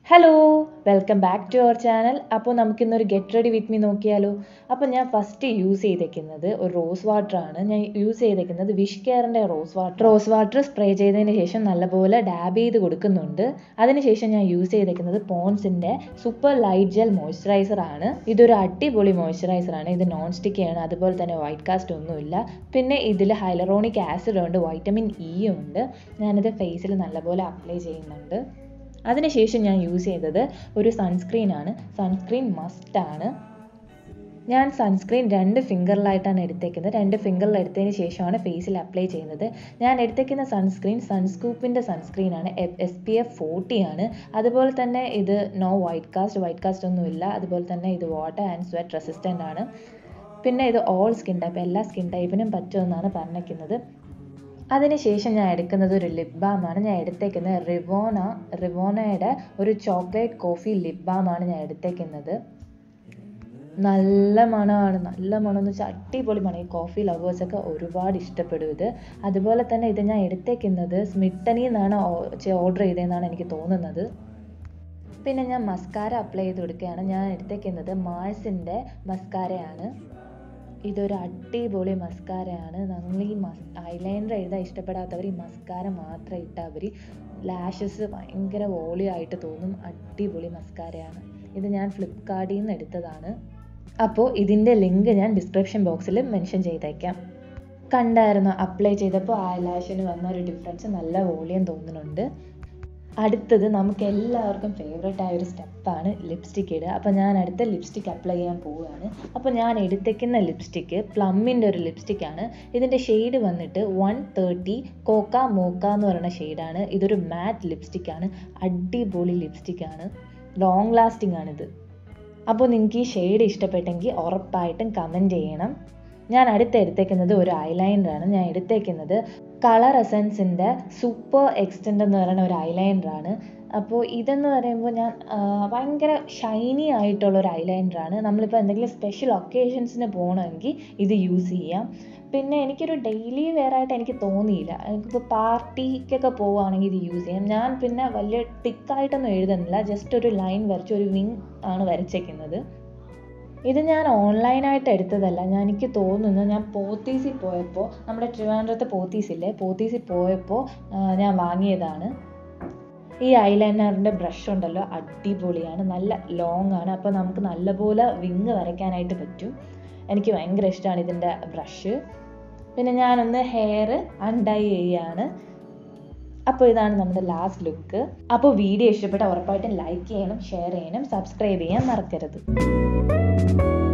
hello welcome back to our channel അപ്പോൾ നമുക്കിന്നൊരു get ready with me നോക്കിയാലോ അപ്പോൾ ഞാൻ ഫസ്റ്റ് യൂസ് ചെയ്തേക്കുന്നത് ഒരു റോസ് വാട്ടർ ആണ് ഞാൻ യൂസ് ചെയ്തേക്കുന്നത് വിഷ് കെയറിൻ്റെ rose water rose water spray ചെയ്തതിന് ശേഷം നല്ലപോലെ ഡാബ് ചെയ്ത് കൊടുക്കുന്നുണ്ട് അതിനുശേഷം ഞാൻ യൂസ് ചെയ്തേക്കുന്നത് പോൺസിൻ്റെ സൂപ്പർ ലൈറ്റ് ജെൽ മോയ്സ്ചറൈസർ ആണ് ഇതൊരു അടിപൊളി മോയ്സ്ചറൈസർ ആണ് ഇത് നോൺ സ്റ്റിക്കി ആണ് അതുപോലെ തന്നെ വൈറ്റ് കാസ്റ്റ് ഒന്നുമില്ല പിന്നെ ഇതിൽ ഹൈലറോണിക് ആസിഡ് ഉണ്ട് വൈറ്റമിൻ ഇ ഉണ്ട് ഞാനിത് ഫേസിൽ നല്ലപോലെ അപ്ലൈ ചെയ്യുന്നുണ്ട് അതിനുശേഷം ഞാൻ യൂസ് ചെയ്തത് ഒരു സൺസ്ക്രീൻ ആണ് സൺസ്ക്രീൻ മസ്റ്റ് ആണ് ഞാൻ സൺസ്ക്രീൻ രണ്ട് ഫിംഗറിലായിട്ടാണ് എടുത്തേക്കുന്നത് രണ്ട് ഫിംഗറിൽ എടുത്തതിന് ശേഷമാണ് ഫേസിൽ അപ്ലൈ ചെയ്യുന്നത് ഞാൻ എടുത്തേക്കുന്ന സൺസ്ക്രീൻ സൺസ്കൂപ്പിൻ്റെ സൺസ്ക്രീൻ ആണ് എസ് പി എഫ് ഫോർട്ടി ആണ് അതുപോലെ തന്നെ ഇത് no white cast white cast ഒന്നുമില്ല അതുപോലെ തന്നെ ഇത് വാട്ടർ ആൻഡ് സ്വെറ്റ് റെസിസ്റ്റൻ്റ് ആണ് പിന്നെ ഇത് ഓൾ സ്കിൻ ടൈപ്പ് എല്ലാ സ്കിൻ ടൈപ്പിനും പറ്റുമെന്നാണ് പറഞ്ഞിരിക്കുന്നത് അതിനുശേഷം ഞാൻ എടുക്കുന്നത് ഒരു ലിപ് ബാമാണ് ഞാൻ എടുത്തേക്കുന്നത് റിവോണ റിവോണയുടെ ഒരു ചോക്ലേറ്റ് കോഫി ലിപ് ബാമാണ് ഞാൻ എടുത്തേക്കുന്നത് നല്ല മണമാണ് നല്ല മണം എന്ന് വെച്ചാൽ അടിപൊളി മണം ഈ കോഫി ലവേഴ്സൊക്കെ ഒരുപാട് ഇഷ്ടപ്പെടും ഇത് അതുപോലെ തന്നെ ഇത് ഞാൻ എടുത്തേക്കുന്നത് സ്മിട്ടനിൽ നിന്നാണ് ഓർഡർ ചെയ്തതെന്നാണ് എനിക്ക് തോന്നുന്നത് പിന്നെ ഞാൻ മസ്കാര അപ്ലൈ ചെയ്ത് കൊടുക്കുകയാണ് ഞാൻ എടുത്തേക്കുന്നത് മാൾസിൻ്റെ മസ്കാരയാണ് ഇതൊരു അടിപൊളി മസ്കാരയാണ് നിങ്ങൾ ഈ മസ് ഐലൈനർ എഴുതാൻ ഇഷ്ടപ്പെടാത്തവർ ഈ മസ്കാര മാത്രം ഇട്ടാൽ മതി ലാഷസ് ഭയങ്കര വോളിയായിട്ട് തോന്നും അടിപൊളി മസ്കാരയാണ് ഇത് ഞാൻ ഫ്ലിപ്കാർട്ടിൽ നിന്ന് എടുത്തതാണ് അപ്പോൾ ഇതിൻ്റെ ലിങ്ക് ഞാൻ ഡിസ്ക്രിപ്ഷൻ ബോക്സിൽ മെൻഷൻ ചെയ്തേക്കാം കണ്ടായിരുന്നു അപ്ലൈ ചെയ്തപ്പോൾ ആ ലാഷിന് വന്ന ഒരു ഡിഫറൻസ് നല്ല വോളിയം തോന്നുന്നുണ്ട് അടുത്തത് നമുക്ക് എല്ലാവർക്കും ഫേവറേറ്റ് ആയ ഒരു സ്റ്റെപ്പാണ് ലിപ്സ്റ്റിക് ഇടുക അപ്പോൾ ഞാൻ അടുത്ത ലിപ്സ്റ്റിക് അപ്ലൈ ചെയ്യാൻ പോവുകയാണ് അപ്പോൾ ഞാൻ എടുത്തേക്കുന്ന ലിപ്സ്റ്റിക്ക് പ്ലമ്മിൻ്റെ ഒരു ലിപ്സ്റ്റിക്കാണ് ഇതിൻ്റെ ഷെയ്ഡ് വന്നിട്ട് വൺ തേർട്ടി കോക്ക മോക്ക എന്ന് പറയുന്ന ഷെയ്ഡാണ് ഇതൊരു മാറ്റ് ലിപ്സ്റ്റിക്കാണ് അടിപൊളി ലിപ്സ്റ്റിക്കാണ് ലോങ് ലാസ്റ്റിംഗ് ആണിത് അപ്പോൾ നിങ്ങൾക്ക് ഈ ഷെയ്ഡ് ഇഷ്ടപ്പെട്ടെങ്കിൽ ഉറപ്പായിട്ടും കമൻറ്റ് ചെയ്യണം ഞാൻ അടുത്ത് എടുത്തേക്കുന്നത് ഒരു ഐലൈനറാണ് ഞാൻ എടുത്തേക്കുന്നത് കളർ എസൻസിൻ്റെ സൂപ്പർ എക്സ്റ്റെൻഡ് എന്ന് പറയുന്ന ഒരു ഐലൈനറാണ് അപ്പോൾ ഇതെന്ന് പറയുമ്പോൾ ഞാൻ ഭയങ്കര ഷൈനി ആയിട്ടുള്ള ഒരു ഐലൈനറാണ് നമ്മളിപ്പോൾ എന്തെങ്കിലും സ്പെഷ്യൽ ഒക്കേഷൻസിന് പോകണമെങ്കിൽ ഇത് യൂസ് ചെയ്യാം പിന്നെ എനിക്കൊരു ഡെയിലി വെയർ ആയിട്ട് എനിക്ക് തോന്നിയില്ല എനിക്കിപ്പോൾ പാർട്ടിക്കൊക്കെ പോവുകയാണെങ്കിൽ ഇത് യൂസ് ചെയ്യാം ഞാൻ പിന്നെ വലിയ തിക്കായിട്ടൊന്നും എഴുതുന്നില്ല ജസ്റ്റ് ഒരു ലൈൻ വരച്ച് ഒരു വിങ് ആണ് വരച്ചേക്കുന്നത് ഇത് ഞാൻ ഓൺലൈനായിട്ട് എടുത്തതല്ല ഞാൻ എനിക്ക് തോന്നുന്നു ഞാൻ പോത്തീസിൽ പോയപ്പോൾ നമ്മുടെ ട്രിവാൻഡ്രത്തെ പോത്തീസില്ലേ പോത്തീസിൽ പോയപ്പോൾ ഞാൻ വാങ്ങിയതാണ് ഈ ഐലൈനറിൻ്റെ ബ്രഷ് ഉണ്ടല്ലോ അടിപൊളിയാണ് നല്ല ലോങ് ആണ് അപ്പോൾ നമുക്ക് നല്ലപോലെ വിങ് വരയ്ക്കാനായിട്ട് പറ്റും എനിക്ക് ഭയങ്കര ഇഷ്ടമാണ് ഇതിൻ്റെ ബ്രഷ് പിന്നെ ഞാനൊന്ന് ഹെയർ അൺഡൈ ചെയ്യാണ് അപ്പോൾ ഇതാണ് നമ്മുടെ ലാസ്റ്റ് ലുക്ക് അപ്പോൾ വീഡിയോ ഇഷ്ടപ്പെട്ട ഉറപ്പായിട്ടും ലൈക്ക് ചെയ്യണം ഷെയർ ചെയ്യണം സബ്സ്ക്രൈബ് ചെയ്യാൻ മറക്കരുത്